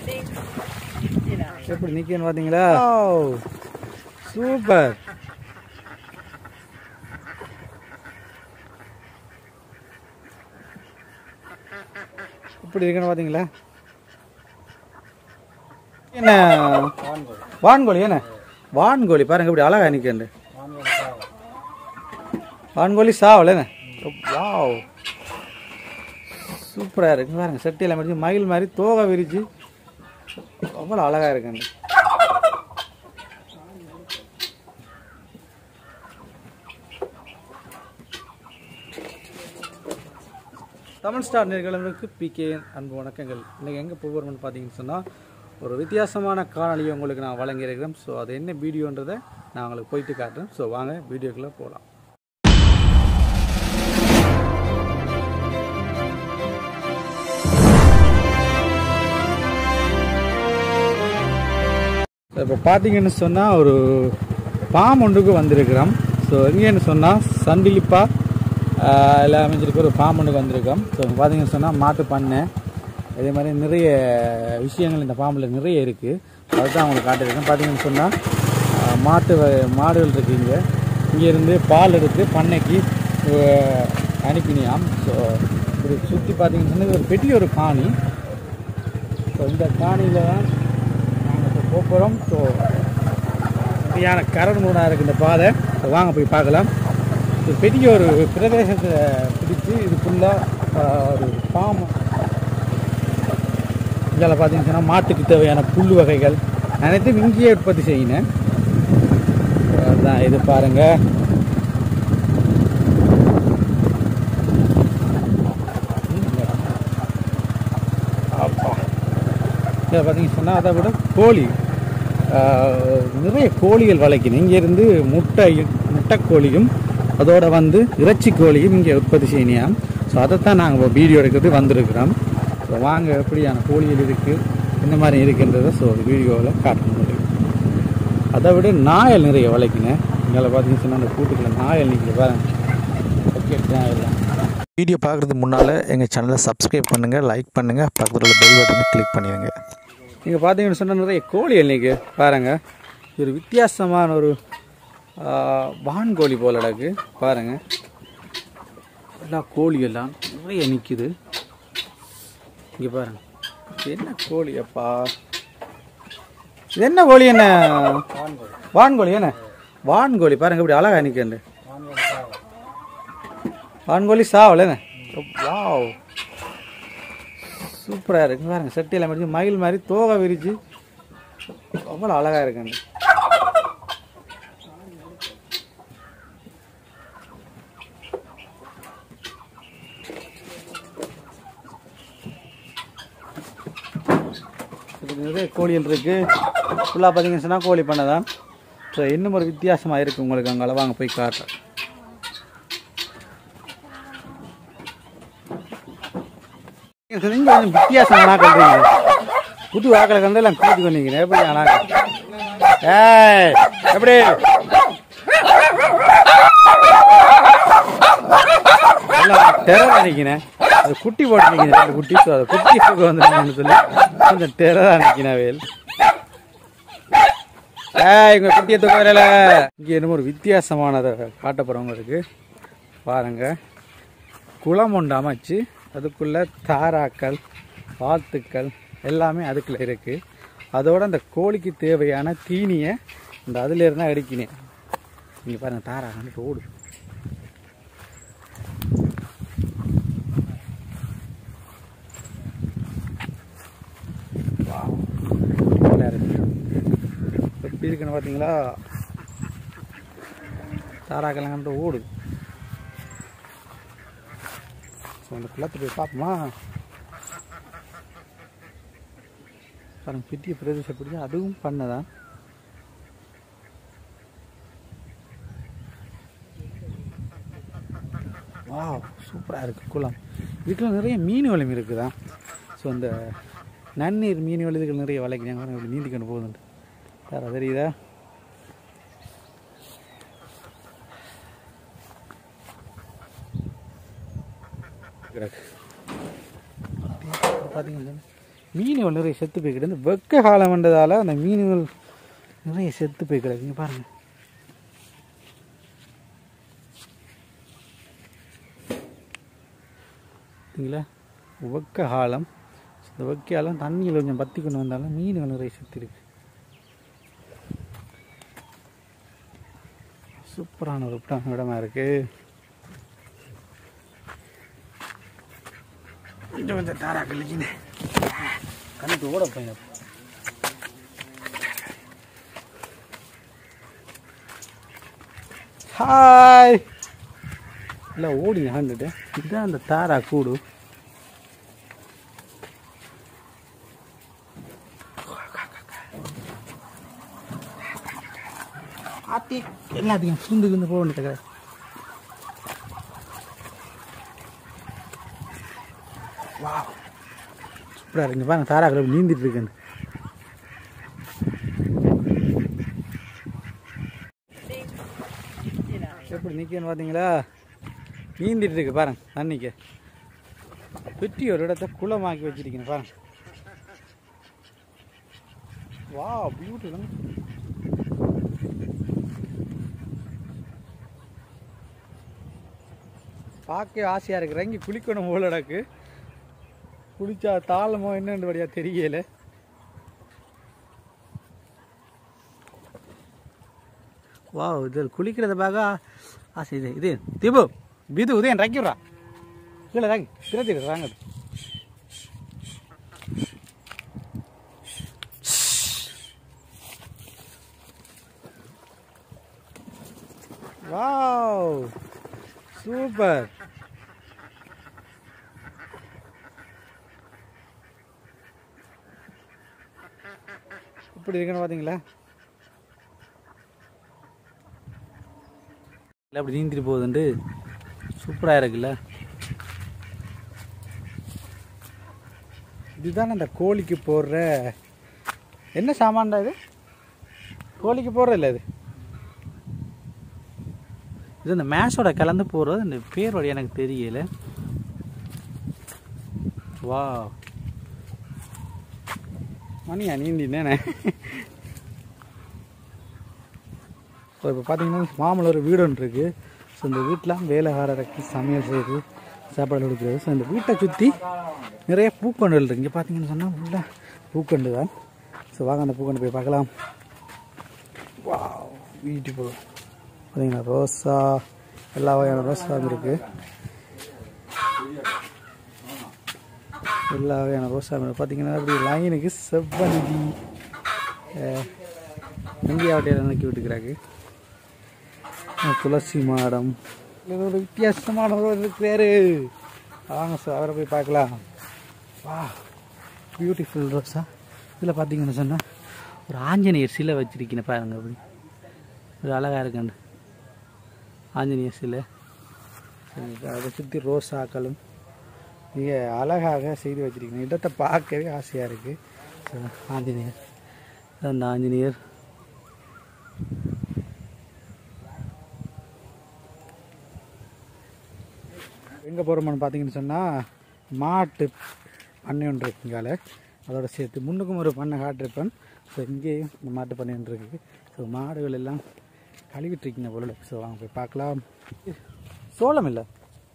எப்படி நிற்கன்னு பார்த்தீங்களா சூப்பர் இப்படி இருக்குன்னு பார்த்தீங்களா என்ன வான்கோழி என்ன வான்கோழி பாருங்க இப்படி அழகா நிற்கண்டு வான்கோழி சாவல என்ன வாவ் சூப்பராக இருக்கு பாருங்க செட்டியில் முடிச்சு மயில் மாதிரி தோகை விரிச்சு அவ்வளோ அழகா இருக்குங்க தமிழ் ஸ்டார் நேர்களுக்கு பிகே அன்பு வணக்கங்கள் இன்றைக்கி எங்கே போகிறோம்னு பார்த்தீங்கன்னு சொன்னால் ஒரு வித்தியாசமான காணொலியை உங்களுக்கு நான் வழங்கியிருக்கிறேன் ஸோ அது என்ன வீடியோன்றதை நான் உங்களுக்கு போயிட்டு காட்டுறேன் ஸோ வாங்க வீடியோக்குள்ளே போகலாம் இப்போ பார்த்தீங்கன்னு சொன்னால் ஒரு பாம் ஒன்றுக்கு வந்திருக்கிறோம் ஸோ எங்கேன்னு சொன்னால் சண்டிலிப்பா எல்லாம் அமைஞ்சிருக்க ஒரு பாம் ஒன்றுக்கு வந்திருக்கோம் ஸோ பார்த்தீங்கன்னு சொன்னால் மாட்டு பண்ணை இதே மாதிரி நிறைய விஷயங்கள் இந்த பாம்பில் நிறைய இருக்குது அதுதான் உங்களுக்கு காட்டியிருக்கேன் பார்த்தீங்கன்னு சொன்னால் ஆஹ், மாட்டு வ- மாடுகள் இருக்குது இங்கே இங்கேருந்து பால் எடுத்து பண்ணைக்கு ஆஹ், அனுப்பினியாம் ஸோ இப்படி சுற்றி பார்த்தீங்கன்னு சொன்னால் இது ஒரு பெரிய ஒரு காணி ஸோ இந்த காணியில் தான் நாங்கள் இப்போ போக போகிறோம் ஸோ சரியான கரடு மூடாக இருக்குது இந்த பாதை ஸோ வாங்க போய் பார்க்கலாம் இது பெரிய ஒரு பிரதேசத்தை பிடிச்சு இதுக்குள்ளே ஒரு ஃபார்ம் இதில் பார்த்தீங்கன்னு சொன்னால் மாட்டுக்கு தேவையான புல் வகைகள் அனைத்தும் இங்கேயே உற்பத்தி செய்யினேன் அதுதான் இது பாருங்கள் அப்பா இதில் பார்த்தீங்கன்னு சொன்னால் அதை விட கோழி ஆஹ், நிறைய கோழிகள் வளர்க்கணும் இங்கேருந்து முட்டை முட்டைக்கோழியும் அதோட வந்து இறைச்சி கோழியும் இங்கே உற்பத்தி செய்யணும் ஸோ அதைத்தான் நாங்கள் வீடியோ எடுக்கிறது வந்திருக்கிறோம் ஸோ வாங்க எப்படியான கோழிகள் இருக்குது இந்த மாதிரி இருக்குன்றதை ஸோ வீடியோவில் காட்டணும் உங்களுக்கு. அதை விட நாயல் நிறைய வளர்க்கினேன் இங்கே பார்த்தீங்கன்னு சொன்னால் அந்த கூட்டுக்குள்ள நாயல் நிற்கிது பாருங்க பக்கெட் நாயெல்லாம் வீடியோ பார்க்குறதுக்கு முன்னால் எங்கள் சேனலை சப்ஸ்கிரைப் பண்ணுங்கள் லைக் பண்ணுங்கள் பக்கத்தில் உள்ள பெல் பட்டனை கிளிக் பண்ணிடுங்க இங்கே பார்த்தீங்கன்னு சொன்னால் நிறைய கோழி இன்னைக்கு பாருங்க இது ஒரு வித்தியாசமான ஒரு ஆ, வான்கோழி போல அடக்கு பாருங்க எல்லா கோழி எல்லாம் நிறைய நிற்குது இங்கே பாருங்க இது என்ன கோழி அப்பா இது என்ன கோழி என்ன வான்கோழி என்ன வான்கோழி பாருங்க இப்படி அழகா நிற்கண்டு வான்கோழி சாவல என்ன வாவ் சூப்பராக இருக்கு பாருங்க செட்டியில் முடிச்சு மயில் மாதிரி தோகை விரிச்சு அவ்வளோ அழகாக இருக்குங்க இதுக்கு நிறைய கோழிகள் இருக்கு ஃபுல்லாக பார்த்தீங்கன்னு சொன்னால் கோழி பண்ணை தான் ஸோ இன்னும் ஒரு வித்தியாசமாக இருக்குது உங்களுக்கு அங்கே வாங்க போய் காட்டுறேன் நீங்க கொஞ்சம் வித்தியாசம் ஆனாக்கல்றீங்க புது வாக்களை கண்டு எல்லாம் கூட்டி கொண்டீங்க எப்படி ஆனாக்க ஏய் எப்படி எல்லாம் டெரர் அன்னைக்கினேன் அது குட்டி போட்டுருக்கீங்க ரெண்டு குட்டி ஸோ அது குட்டி சுகம் வந்துருக்கீங்கன்னு சொல்லி கொஞ்சம் டெரர் அன்னைக்கினேன் வேல் ஏய் இங்க குட்டியை தூக்க வரல இங்கே என்னமோ ஒரு வித்தியாசமானதை காட்ட போகிறவங்களுக்கு பாருங்க குளம் ஒன்று அமைச்சு அதுக்குள்ள தாராக்கள் வாத்துக்கள் எல்லாமே அதுக்குள்ள இருக்கு அதோட அந்த கோழிக்கு தேவையான தீனியை இந்த அதுல இருந்தா அடிக்கினேன் நீங்க பாருங்க தாரா கண்டு ஓடு Wow. நல்லா இருக்கு. எப்படி இருக்குன்னு பார்த்தீங்களா தாராக்கெல்லாம் கண்டு ஓடுது ஸோ அந்த குளத்தை போய் பார்ப்போமா பாருங்க பெரிய பிரதேசம் பிடிச்சி அதுவும் பண்ணதான் வா சூப்பராக இருக்குது குளம் இதுக்கெல்லாம் நிறைய மீன் வளம் இருக்குதா ஸோ அந்த நன்னீர் மீன் வளதுகள் நிறைய வளைக்கிறாங்க பாருங்க இப்படி நீந்தி கொண்டு போகுதுன்ட்டு சார் அது தெரியுதா கிடக்கு பார்த்தீங்கன்னா மீன்கள் நிறைய செத்து போய் கிடந்து வெக்க காலம் வந்ததால் அந்த மீன்கள் நிறைய செத்து போய் கிடக்கு இங்கே பாருங்கள் பார்த்தீங்களா வெக்க காலம் இந்த வெக்கையாலும் தண்ணியில் கொஞ்சம் பற்றி கொண்டு வந்தாலும் மீன்கள் நிறைய செத்து இருக்கு சூப்பரான ஒரு இடம் இடமா இருக்கு கொஞ்சம் கொஞ்சம் தாரா கழிச்சுன்னு கணக்கு ஓட போயிடும் ஹாய் இல்லை ஓடி ஆண்டுட்டு இதுதான் அந்த தாரா கூடு ஆத்தி எல்லாத்தையும் சுந்து கிந்து போக வேண்டியது வா சூப்பராக இருக்கு பாருங்க தாரா கிளம்பி நீந்திட்டு இருக்குன்னு எப்படி நிற்கன்னு பார்த்தீங்களா நீந்திட்டு இருக்கு பாருங்க தண்ணிக்கு சுற்றி ஒரு இடத்த குளமாக்கி வச்சிருக்கீங்க பாருங்க வா பியூட்டிஃபுல் பார்க்க ஆசையாக இருக்கு இறங்கி குளிக்கணும் போல எனக்கு குளிச்சா தாளமோ என்னன்றபடியா தெரியல வா இது குளிக்கிறத பார்க்க ஆசை இது இது திபு பிது உதயன் ரக்கிடுறா கீழே ராங்கி திரத்திடு வாங்க வாவ் சூப்பர் இப்படி இருக்குன்னு பார்த்தீங்களா இல்லை அப்படி நீந்திட்டு போகுதுண்டு சூப்பராக இருக்குல்ல இதுதான் அந்த கோழிக்கு போடுற என்ன சாமான்டா இது கோழிக்கு போடுற இல்லை இது இது இந்த மேஷோட கலந்து போடுறது இந்த பேரோட எனக்கு தெரியல வா மணியா நீந்தினேனே ஸோ இப்போ பார்த்தீங்கன்னா மாமல்ல ஒரு வீடு ஒன்று இருக்குது ஸோ இந்த வீட்டில் வேலைக்காரருக்கு சமையல் செய்து சாப்பாடு கொடுக்குறது ஸோ இந்த வீட்டை சுற்றி நிறைய பூக்கண்டுகள் இருக்குது இங்கே பார்த்தீங்கன்னு சொன்னால் உள்ள பூக்கண்டு தான் ஸோ வாங்க அந்த பூக்கண்டு போய் பார்க்கலாம் வா பியூட்டிஃபுல் பார்த்தீங்கன்னா ரோஸா எல்லா வகையான ரோஸா இருக்குது எல்லா வகையான ரோஸா இருக்குது பார்த்தீங்கன்னா அப்படி லைனுக்கு செவ்வந்தி இந்தியாவட்டையில் நினைக்கி விட்டுக்கிறாங்க அஹ் துளசி மாடம் இது ஒரு வித்தியாசமான ஒரு இருக்கிறாரு வாங்க சார் அவரை போய் பார்க்கலாம் வா பியூட்டிஃபுல் ரோஸா இதில் பார்த்தீங்கன்னு சொன்னால் ஒரு ஆஞ்சநேயர் சிலை வச்சிருக்கீங்க பாருங்க அப்படி ஒரு அழகாக இருக்குண்டு ஆஞ்சநேயர் சிலை சரி, அதை சுற்றி ரோஸாக்களும் மிக அழகாக செய்து வச்சிருக்கீங்க இடத்தை பார்க்கவே ஆசையாக இருக்குது ஆஞ்சநேயர் அந்த ஆஞ்சநேயர் எங்கே போகிறோம்னு பார்த்தீங்கன்னு சொன்னால் மாட்டு பண்ணை ஒன்று இருக்குங்கால அதோட சேர்த்து முன்னுக்கும் ஒரு பண்ணை காட்டிருப்பேன் ஸோ இங்கேயும் இந்த மாட்டு பண்ணை ஒன்று இருக்குது ஸோ மாடுகள் எல்லாம் கழுவிட்டு இருக்கீங்க போல ஸோ வாங்க போய் பார்க்கலாம் சோளம் இல்லை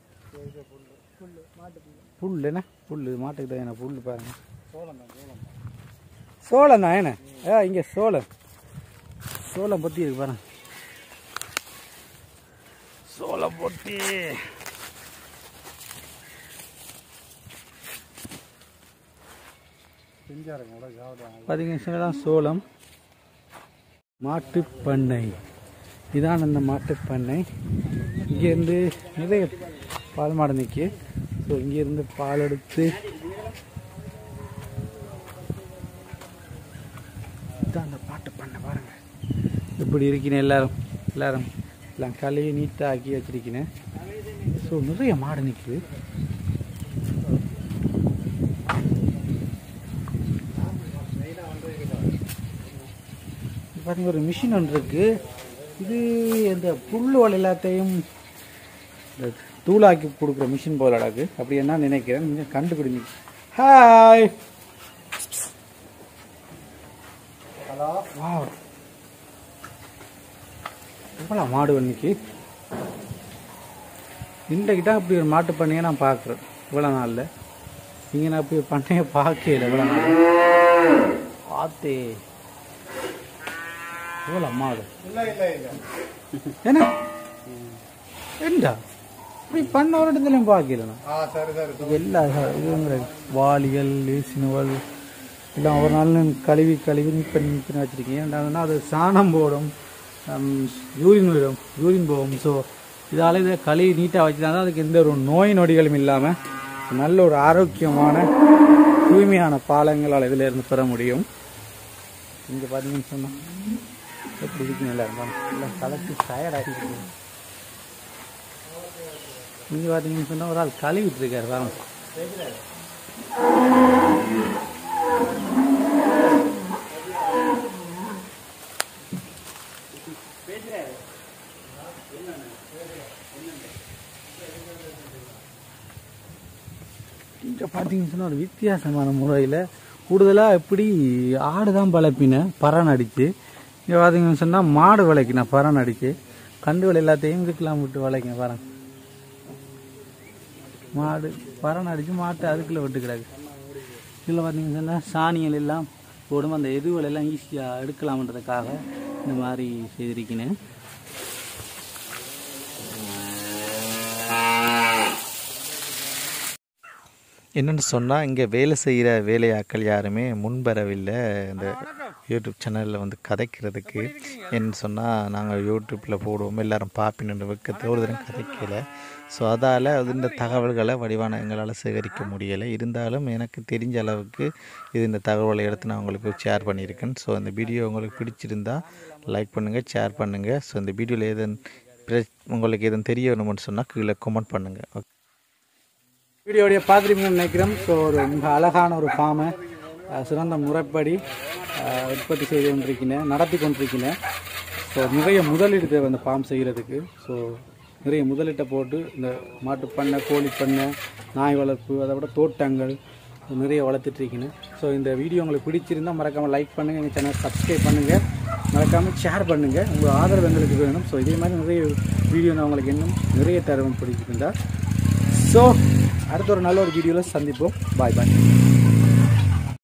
புல் என்ன புல் மாட்டுக்கு தான் என்ன புல் பாருங்க சோளம் தான் என்ன ஏ இங்கே சோளம் சோளம் பற்றி இருக்கு பாருங்க சோளம் பொட்டி பார்த்தீங்கன்னா சின்னதான் சோளம் மாட்டுப் பண்ணை இதான் அந்த மாட்டுப் பண்ணை இங்கேருந்து நிறைய பால் மாடு நிற்கி ஸோ இங்கேருந்து பால் எடுத்து இதான் அந்த பாட்டு பண்ணை பாருங்க இப்படி இருக்கீங்க எல்லாரும் எல்லாரும் எல்லாம் கழுவி நீட்டாக ஆக்கி வச்சிருக்கீங்க ஸோ நிறைய மாடு நிற்குது பாருங்க ஒரு மிஷின் ஒன்று இருக்கு இது இந்த புல்லுவல் எல்லாத்தையும் இந்த தூளாக்கி கொடுக்குற மிஷின் போல அடக்கு அப்படி என்ன நினைக்கிறேன் நீங்கள் கண்டுபிடிங்க ஹாய் வா எவ்வளோ மாடு இன்னைக்கு இன்றைக்கிட்ட அப்படி ஒரு மாட்டு பண்ணையை நான் பார்க்குறேன் இவ்வளோ நாளில் இங்கே நான் அப்படி ஒரு பண்ணையை பார்க்கல இவ்வளோ நாள் பார்த்தே இவ்வளோ மாடு என்ன ஏண்டா இப்படி பண்ண ஒரு இடத்துலையும் பார்க்கல நான் எல்லா இதுங்கிற வாளிகள் லேசினவல் எல்லாம் ஒரு நாள் கழுவி கழுவி நீட் பண்ணி நீட் பண்ணி வச்சுருக்கீங்க ஏன்னா அது சாணம் போடும் யூரின் விடும் யூரின் போகும் ஸோ இதால் இதை கழுவி நீட்டாக வச்சுருந்தா தான் அதுக்கு எந்த ஒரு நோய் நொடிகளும் இல்லாமல் நல்ல ஒரு ஆரோக்கியமான தூய்மையான பாலங்களால் இதில் இருந்து பெற முடியும் இங்கே பார்த்தீங்கன்னு சொன்னால் எப்படி இருக்குன்னு எல்லாரும் எல்லாம் கலச்சி டயர்டாகிட்டு இங்கே பார்த்தீங்கன்னு சொன்னால் ஒரு ஆள் கழுவிட்டு இருக்காரு வாங்க இங்கே பார்த்தீங்கன்னு சொன்னால் ஒரு வித்தியாசமான முறையில் கூடுதலாக எப்படி ஆடு தான் பழப்பினேன் பறன் அடித்து இங்கே பார்த்தீங்கன்னு சொன்னால் மாடு விளைக்கினேன் பறன் அடித்து கண்டுகள் எல்லாத்தையும் இதுக்கெல்லாம் விட்டு வளைக்கேன் பறன் மாடு பறன் அடித்து மாட்டை அதுக்குள்ளே விட்டு கிடக்கு இதில் பார்த்தீங்கன்னு சொன்னால் சாணிகள் எல்லாம் போடும் அந்த எதுவுகள் எல்லாம் ஈஸியாக எடுக்கலாம்ன்றதுக்காக இந்த மாதிரி செய்திருக்கிறேன் என்னென்னு சொன்னால் இங்கே வேலை செய்கிற வேலையாட்கள் யாருமே முன்வரவில்லை இந்த யூடியூப் சேனலில் வந்து கதைக்கிறதுக்கு என்ன சொன்னால் நாங்கள் யூடியூப்பில் போடுவோம் எல்லாரும் பார்ப்பின்னு வெக்கத்தை ஒரு தரம் கதைக்கல ஸோ அதால் அது இந்த தகவல்களை வடிவான எங்களால் சேகரிக்க முடியலை இருந்தாலும் எனக்கு தெரிஞ்ச அளவுக்கு இது இந்த தகவலை எடுத்து நான் உங்களுக்கு ஷேர் பண்ணியிருக்கேன் ஸோ இந்த வீடியோ உங்களுக்கு பிடிச்சிருந்தா லைக் பண்ணுங்கள் ஷேர் பண்ணுங்கள் ஸோ இந்த வீடியோவில் எதுவும் பிர- உங்களுக்கு எதுவும் தெரிய வேணும்னு சொன்னால் கீழே கமெண்ட் பண்ணுங்கள் ஓகே வீடியோடைய பார்த்துருப்பீங்கன்னு நினைக்கிறோம் ஸோ ஒரு மிக அழகான ஒரு ஃபார்மை சிறந்த முறைப்படி அஹ், உற்பத்தி செய்து கொண்டிருக்கிறேன் நடத்தி கொண்டிருக்கிறேன் ஸோ நிறைய முதலீடு தேவை அந்த ஃபார்ம் செய்கிறதுக்கு ஸோ நிறைய முதலீட்டை போட்டு இந்த மாட்டு பண்ணை கோழி பண்ணை நாய் வளர்ப்பு அதை விட தோட்டங்கள் நிறைய வளர்த்துட்டு இருக்கேன் ஸோ இந்த வீடியோ உங்களுக்கு பிடிச்சிருந்தா மறக்காமல் லைக் பண்ணுங்கள் எங்கள் சேனல் சப்ஸ்கிரைப் பண்ணுங்கள் மறக்காமல் ஷேர் பண்ணுங்கள் உங்கள் ஆதரவு எங்களுக்கு வேணும் ஸோ இதே மாதிரி நிறைய வீடியோ நான் உங்களுக்கு இன்னும் நிறைய தரவும் பிடிச்சிருந்தா ஸோ அடுத்த ஒரு நல்ல ஒரு வீடியோவில் சந்திப்போம் பாய் பாய்